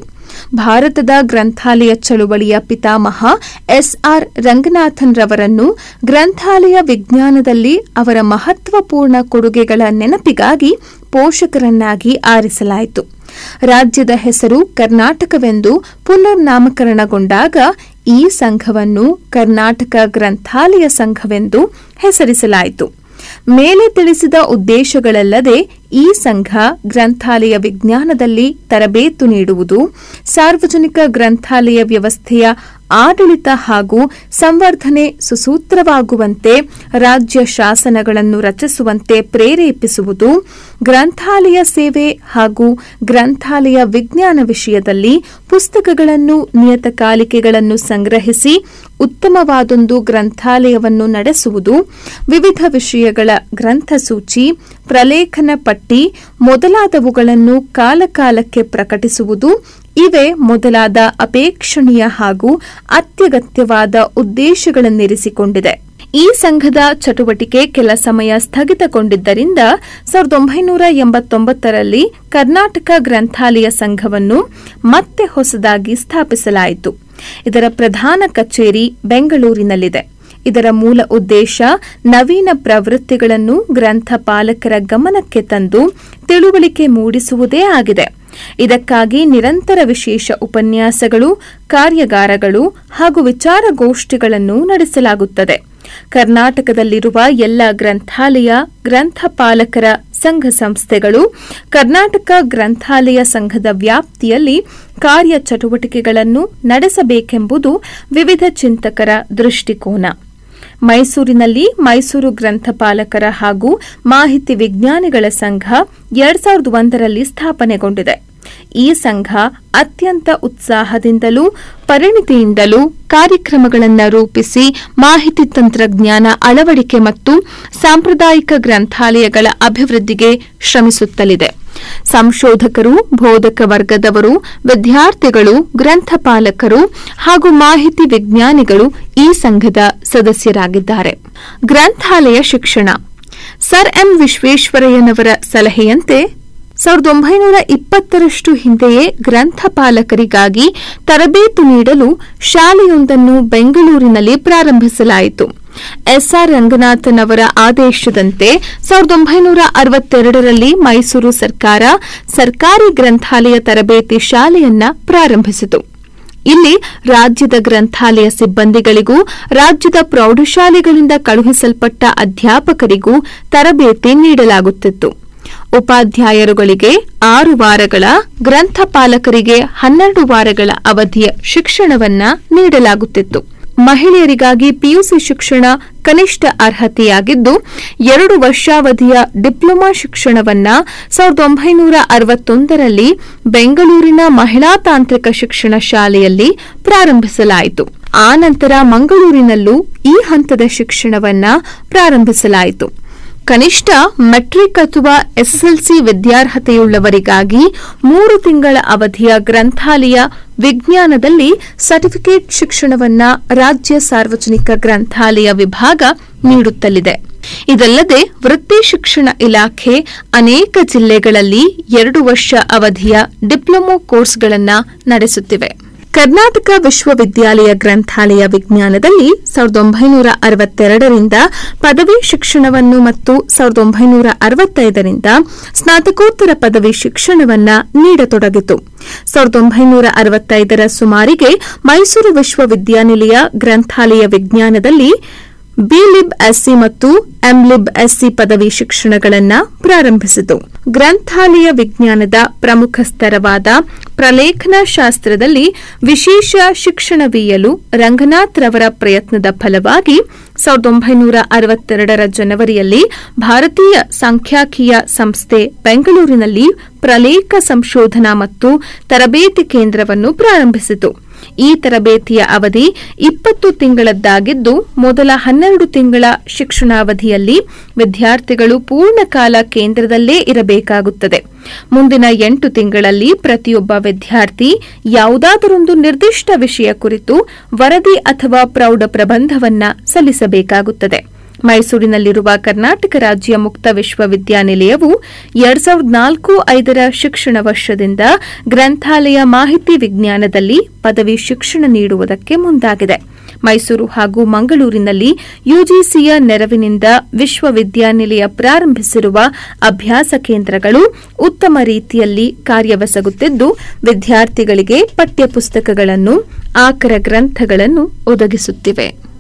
ಭಾರತದ ಗ್ರಂಥಾಲಯ ಚಳುವಳಿಯ ಪಿತಾಮಹ ಎಸ್ಆರ್ ರಂಗನಾಥನ್ ರವರನ್ನು ಗ್ರಂಥಾಲಯ ವಿಜ್ಞಾನದಲ್ಲಿ ಅವರ ಮಹತ್ವಪೂರ್ಣ ಕೊಡುಗೆಗಳ ನೆನಪಿಗಾಗಿ ಪೋಷಕರನ್ನಾಗಿ ಆರಿಸಲಾಯಿತು ರಾಜ್ಯದ ಹೆಸರು ಕರ್ನಾಟಕವೆಂದು ಪುನರ್ನಾಮಕರಣಗೊಂಡಾಗ ಈ ಸಂಘವನ್ನು ಕರ್ನಾಟಕ ಗ್ರಂಥಾಲಯ ಸಂಘವೆಂದು ಹೆಸರಿಸಲಾಯಿತು ಮೇಲೆ ತಿಳಿಸಿದ ಉದ್ದೇಶಗಳಲ್ಲದೆ ಈ ಸಂಘ ಗ್ರಂಥಾಲಯ ವಿಜ್ಞಾನದಲ್ಲಿ ತರಬೇತು ನೀಡುವುದು ಸಾರ್ವಜನಿಕ ಗ್ರಂಥಾಲಯ ವ್ಯವಸ್ಥೆಯ ಆಡಳಿತ ಹಾಗೂ ಸಂವರ್ಧನೆ ಸುಸೂತ್ರವಾಗುವಂತೆ ರಾಜ್ಯ ಶಾಸನಗಳನ್ನು ರಚಿಸುವಂತೆ ಪ್ರೇರೇಪಿಸುವುದು ಗ್ರಂಥಾಲಯ ಸೇವೆ ಹಾಗೂ ಗ್ರಂಥಾಲಯ ವಿಜ್ಞಾನ ವಿಷಯದಲ್ಲಿ ಪುಸ್ತಕಗಳನ್ನು ನಿಯತಕಾಲಿಕೆಗಳನ್ನು ಸಂಗ್ರಹಿಸಿ ಉತ್ತಮವಾದೊಂದು ಗ್ರಂಥಾಲಯವನ್ನು ನಡೆಸುವುದು ವಿವಿಧ ವಿಷಯಗಳ ಗ್ರಂಥಸೂಚಿ ಪ್ರಲೇಖನ ಪಟ್ಟಿ ಮೊದಲಾದವುಗಳನ್ನು ಕಾಲಕಾಲಕ್ಕೆ ಪ್ರಕಟಿಸುವುದು ಇವೆ ಮೊದಲಾದ ಅಪೇಕ್ಷಣೀಯ ಹಾಗೂ ಅತ್ಯಗತ್ಯವಾದ ಉದ್ದೇಶಗಳನ್ನಿರಿಸಿಕೊಂಡಿದೆ ಈ ಸಂಘದ ಚಟುವಟಿಕೆ ಕೆಲ ಸಮಯ ಸ್ಥಗಿತಗೊಂಡಿದ್ದರಿಂದ ಸಾವಿರದ ಒಂಬೈನೂರ ಎಂಬತ್ತೊಂಬತ್ತರಲ್ಲಿ ಕರ್ನಾಟಕ ಗ್ರಂಥಾಲಯ ಸಂಘವನ್ನು ಮತ್ತೆ ಹೊಸದಾಗಿ ಸ್ಥಾಪಿಸಲಾಯಿತು ಇದರ ಪ್ರಧಾನ ಕಚೇರಿ ಬೆಂಗಳೂರಿನಲ್ಲಿದೆ ಇದರ ಮೂಲ ಉದ್ದೇಶ ನವೀನ ಪ್ರವೃತ್ತಿಗಳನ್ನು ಗ್ರಂಥಪಾಲಕರ ಗಮನಕ್ಕೆ ತಂದು ತಿಳುವಳಿಕೆ ಮೂಡಿಸುವುದೇ ಆಗಿದೆ ಇದಕ್ಕಾಗಿ ನಿರಂತರ ವಿಶೇಷ ಉಪನ್ಯಾಸಗಳು ಕಾರ್ಯಾಗಾರಗಳು ಹಾಗೂ ವಿಚಾರಗೋಷ್ಠಿಗಳನ್ನು ನಡೆಸಲಾಗುತ್ತದೆ ಕರ್ನಾಟಕದಲ್ಲಿರುವ ಎಲ್ಲ ಗ್ರಂಥಾಲಯ ಗ್ರಂಥಪಾಲಕರ ಸಂಘ ಸಂಸ್ಥೆಗಳು ಕರ್ನಾಟಕ ಗ್ರಂಥಾಲಯ ಸಂಘದ ವ್ಯಾಪ್ತಿಯಲ್ಲಿ ಕಾರ್ಯ ಚಟುವಟಿಕೆಗಳನ್ನು ನಡೆಸಬೇಕೆಂಬುದು ವಿವಿಧ ಚಿಂತಕರ ದೃಷ್ಟಿಕೋನ ಮೈಸೂರಿನಲ್ಲಿ ಮೈಸೂರು ಗ್ರಂಥಪಾಲಕರ ಹಾಗೂ ಮಾಹಿತಿ ವಿಜ್ಞಾನಿಗಳ ಸಂಘ ಎರಡ್ ಸಾವಿರದ ಒಂದರಲ್ಲಿ ಸ್ಥಾಪನೆಗೊಂಡಿದೆ ಈ ಸಂಘ ಅತ್ಯಂತ ಉತ್ಸಾಹದಿಂದಲೂ ಪರಿಣಿತಿಯಿಂದಲೂ ಕಾರ್ಯಕ್ರಮಗಳನ್ನು ರೂಪಿಸಿ ಮಾಹಿತಿ ತಂತ್ರಜ್ಞಾನ ಅಳವಡಿಕೆ ಮತ್ತು ಸಾಂಪ್ರದಾಯಿಕ ಗ್ರಂಥಾಲಯಗಳ ಅಭಿವೃದ್ಧಿಗೆ ಶ್ರಮಿಸುತ್ತಲಿದೆ ಸಂಶೋಧಕರು ಬೋಧಕ ವರ್ಗದವರು ವಿದ್ಯಾರ್ಥಿಗಳು ಗ್ರಂಥಪಾಲಕರು ಹಾಗೂ ಮಾಹಿತಿ ವಿಜ್ಞಾನಿಗಳು ಈ ಸಂಘದ ಸದಸ್ಯರಾಗಿದ್ದಾರೆ ಗ್ರಂಥಾಲಯ ಶಿಕ್ಷಣ ಸರ್ ಎಂ ವಿಶ್ವೇಶ್ವರಯ್ಯನವರ ಸಲಹೆಯಂತೆ ಸಾವಿರದ ಒಂಬೈನೂರ ಇಪ್ಪತ್ತರಷ್ಟು ಹಿಂದೆಯೇ ಗ್ರಂಥಪಾಲಕರಿಗಾಗಿ ತರಬೇತು ನೀಡಲು ಶಾಲೆಯೊಂದನ್ನು ಬೆಂಗಳೂರಿನಲ್ಲಿ ಪ್ರಾರಂಭಿಸಲಾಯಿತು ಎಸ್ಆರ್ ರಂಗನಾಥನ್ ಅವರ ಆದೇಶದಂತೆ ಸಾವಿರದ ಒಂಬೈನೂರ ಅರವತ್ತೆರಡರಲ್ಲಿ ಮೈಸೂರು ಸರ್ಕಾರ ಸರ್ಕಾರಿ ಗ್ರಂಥಾಲಯ ತರಬೇತಿ ಶಾಲೆಯನ್ನ ಪ್ರಾರಂಭಿಸಿತು ಇಲ್ಲಿ ರಾಜ್ಯದ ಗ್ರಂಥಾಲಯ ಸಿಬ್ಬಂದಿಗಳಿಗೂ ರಾಜ್ಯದ ಪ್ರೌಢಶಾಲೆಗಳಿಂದ ಕಳುಹಿಸಲ್ಪಟ್ಟ ಅಧ್ಯಾಪಕರಿಗೂ ತರಬೇತಿ ನೀಡಲಾಗುತ್ತಿತ್ತು ಉಪಾಧ್ಯಾಯರುಗಳಿಗೆ ಆರು ವಾರಗಳ ಗ್ರಂಥಪಾಲಕರಿಗೆ ಹನ್ನೆರಡು ವಾರಗಳ ಅವಧಿಯ ಶಿಕ್ಷಣವನ್ನ ನೀಡಲಾಗುತ್ತಿತ್ತು ಮಹಿಳೆಯರಿಗಾಗಿ ಪಿಯುಸಿ ಶಿಕ್ಷಣ ಕನಿಷ್ಠ ಅರ್ಹತೆಯಾಗಿದ್ದು ಎರಡು ವರ್ಷಾವಧಿಯ ಡಿಪ್ಲೊಮಾ ಶಿಕ್ಷಣವನ್ನ ಸಾವಿರದ ಒಂಬೈನೂರ ಅರವತ್ತೊಂದರಲ್ಲಿ ಬೆಂಗಳೂರಿನ ಮಹಿಳಾ ತಾಂತ್ರಿಕ ಶಿಕ್ಷಣ ಶಾಲೆಯಲ್ಲಿ ಪ್ರಾರಂಭಿಸಲಾಯಿತು ಆನಂತರ ಮಂಗಳೂರಿನಲ್ಲೂ ಈ ಹಂತದ ಶಿಕ್ಷಣವನ್ನ ಪ್ರಾರಂಭಿಸಲಾಯಿತು ಕನಿಷ್ಠ ಮೆಟ್ರಿಕ್ ಅಥವಾ ಎಸ್ಎಸ್ಎಲ್ಸಿ ವಿದ್ಯಾರ್ಹತೆಯುಳ್ಳವರಿಗಾಗಿ ಮೂರು ತಿಂಗಳ ಅವಧಿಯ ಗ್ರಂಥಾಲಯ ವಿಜ್ಞಾನದಲ್ಲಿ ಸರ್ಟಿಫಿಕೇಟ್ ಶಿಕ್ಷಣವನ್ನ ರಾಜ್ಯ ಸಾರ್ವಜನಿಕ ಗ್ರಂಥಾಲಯ ವಿಭಾಗ ನೀಡುತ್ತಲಿದೆ ಇದಲ್ಲದೆ ವೃತ್ತಿ ಶಿಕ್ಷಣ ಇಲಾಖೆ ಅನೇಕ ಜಿಲ್ಲೆಗಳಲ್ಲಿ ಎರಡು ವರ್ಷ ಅವಧಿಯ ಡಿಪ್ಲೊಮೊ ಕೋರ್ಸ್ಗಳನ್ನು ನಡೆಸುತ್ತಿವೆ ಕರ್ನಾಟಕ ವಿಶ್ವವಿದ್ಯಾಲಯ ಗ್ರಂಥಾಲಯ ವಿಜ್ಞಾನದಲ್ಲಿ ಸಾವಿರದ ಒಂಬೈನೂರ ಅರವತ್ತೆರಡರಿಂದ ಪದವಿ ಶಿಕ್ಷಣವನ್ನು ಮತ್ತು ಸಾವಿರದ ಒಂಬೈನೂರ ಅರವತ್ತೈದರಿಂದ ಸ್ನಾತಕೋತ್ತರ ಪದವಿ ಶಿಕ್ಷಣವನ್ನು ನೀಡತೊಡಗಿತು ಸಾವಿರದ ಒಂಬೈನೂರ ಅರವತ್ತೈದರ ಸುಮಾರಿಗೆ ಮೈಸೂರು ವಿಶ್ವವಿದ್ಯಾನಿಲಯ ಗ್ರಂಥಾಲಯ ವಿಜ್ಞಾನದಲ್ಲಿ ಬಿಲಿಬ್ ಎಸ್ಸಿ ಮತ್ತು ಎಂಲಿಬ್ ಎಸ್ಸಿ ಪದವಿ ಶಿಕ್ಷಣಗಳನ್ನು ಪ್ರಾರಂಭಿಸಿತು ಗ್ರಂಥಾಲಯ ವಿಜ್ಞಾನದ ಪ್ರಮುಖ ಸ್ತರವಾದ ಪ್ರಲೇಖನ ಶಾಸ್ತ್ರದಲ್ಲಿ ವಿಶೇಷ ಶಿಕ್ಷಣವೀಯಲು ರಂಗನಾಥ್ ರವರ ಪ್ರಯತ್ನದ ಫಲವಾಗಿ ಸಾವಿರದ ಒಂಬೈನೂರ ಅರವತ್ತೆರಡರ ಜನವರಿಯಲ್ಲಿ ಭಾರತೀಯ ಸಂಖ್ಯಾಕೀಯ ಸಂಸ್ಥೆ ಬೆಂಗಳೂರಿನಲ್ಲಿ ಪ್ರಲೇಖ ಸಂಶೋಧನಾ ಮತ್ತು ತರಬೇತಿ ಕೇಂದ್ರವನ್ನು ಪ್ರಾರಂಭಿಸಿತು ಈ ತರಬೇತಿಯ ಅವಧಿ ಇಪ್ಪತ್ತು ತಿಂಗಳದ್ದಾಗಿದ್ದು ಮೊದಲ ಹನ್ನೆರಡು ತಿಂಗಳ ಶಿಕ್ಷಣಾವಧಿಯಲ್ಲಿ ವಿದ್ಯಾರ್ಥಿಗಳು ಪೂರ್ಣಕಾಲ ಕೇಂದ್ರದಲ್ಲೇ ಇರಬೇಕಾಗುತ್ತದೆ ಮುಂದಿನ ಎಂಟು ತಿಂಗಳಲ್ಲಿ ಪ್ರತಿಯೊಬ್ಬ ವಿದ್ಯಾರ್ಥಿ ಯಾವುದಾದರೊಂದು ನಿರ್ದಿಷ್ಟ ವಿಷಯ ಕುರಿತು ವರದಿ ಅಥವಾ ಪ್ರೌಢ ಪ್ರಬಂಧವನ್ನ ಸಲ್ಲಿಸಬೇಕಾಗುತ್ತದೆ ಮೈಸೂರಿನಲ್ಲಿರುವ ಕರ್ನಾಟಕ ರಾಜ್ಯ ಮುಕ್ತ ವಿಶ್ವವಿದ್ಯಾನಿಲಯವು ಎರಡ್ ಸಾವಿರದ ನಾಲ್ಕು ಐದರ ಶಿಕ್ಷಣ ವರ್ಷದಿಂದ ಗ್ರಂಥಾಲಯ ಮಾಹಿತಿ ವಿಜ್ಞಾನದಲ್ಲಿ ಪದವಿ ಶಿಕ್ಷಣ ನೀಡುವುದಕ್ಕೆ ಮುಂದಾಗಿದೆ ಮೈಸೂರು ಹಾಗೂ ಮಂಗಳೂರಿನಲ್ಲಿ ಯುಜಿಸಿಯ ನೆರವಿನಿಂದ ವಿಶ್ವವಿದ್ಯಾನಿಲಯ ಪ್ರಾರಂಭಿಸಿರುವ ಅಭ್ಯಾಸ ಕೇಂದ್ರಗಳು ಉತ್ತಮ ರೀತಿಯಲ್ಲಿ ಕಾರ್ಯವೆಸಗುತ್ತಿದ್ದು ವಿದ್ಯಾರ್ಥಿಗಳಿಗೆ ಪಠ್ಯಪುಸ್ತಕಗಳನ್ನು ಆಕರ ಗ್ರಂಥಗಳನ್ನು ಒದಗಿಸುತ್ತಿವೆ